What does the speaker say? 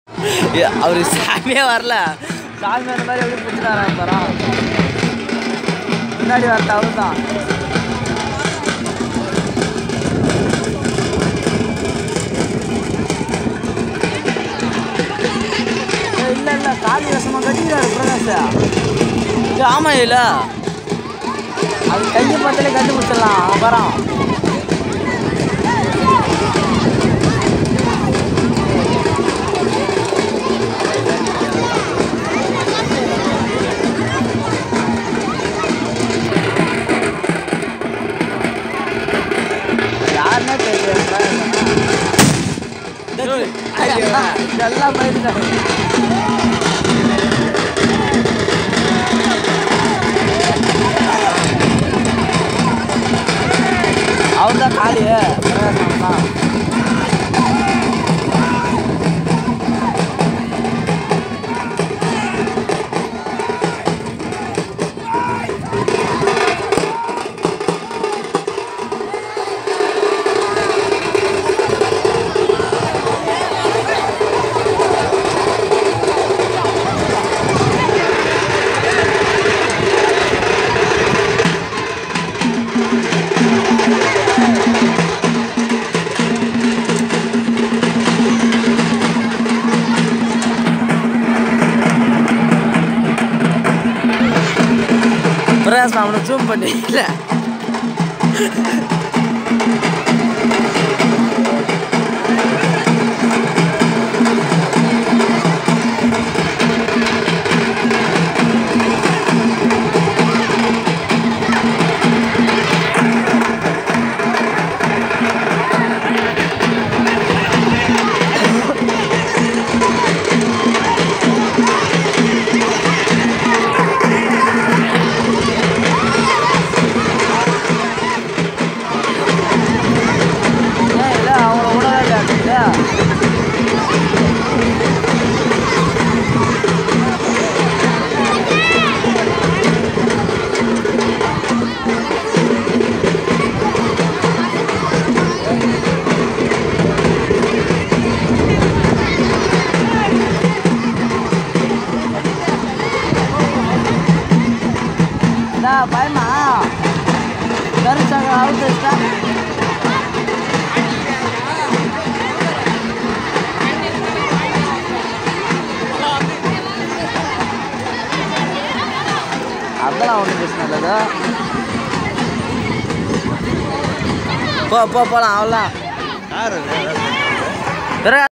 அவரு சாமியே வரல சாமி அந்த மாதிரி எப்படி பிடிச்சிட்டாரா பாரா முன்னாடி வரட்ட அவர் தான் இல்லை இல்லை காலி விஷமா கட்டிக்கிறாரு பிரகாஷ் ஆமா இல்ல அது கையை பார்த்தாலே கண்டுபிடிச்சிடலாம் அவன் வரான் யாருன்னே தெரியல எல்லாம் போயிட்டு அவர் தான் காளி பிரகாசம் தான் பிரகாசம் அவனை ஜூம் பண்ணி இல்லை ஏன் இல்லை அவங்கள விடவே இல்லையா இதா பயமா கருச்சாக அவுட் வச்சிட்டா அதெல்லாம் ஒன்றும் பிரச்சனை இல்லைதா போ போ போகலாம் அவ்வளோதான் யார் பிறகு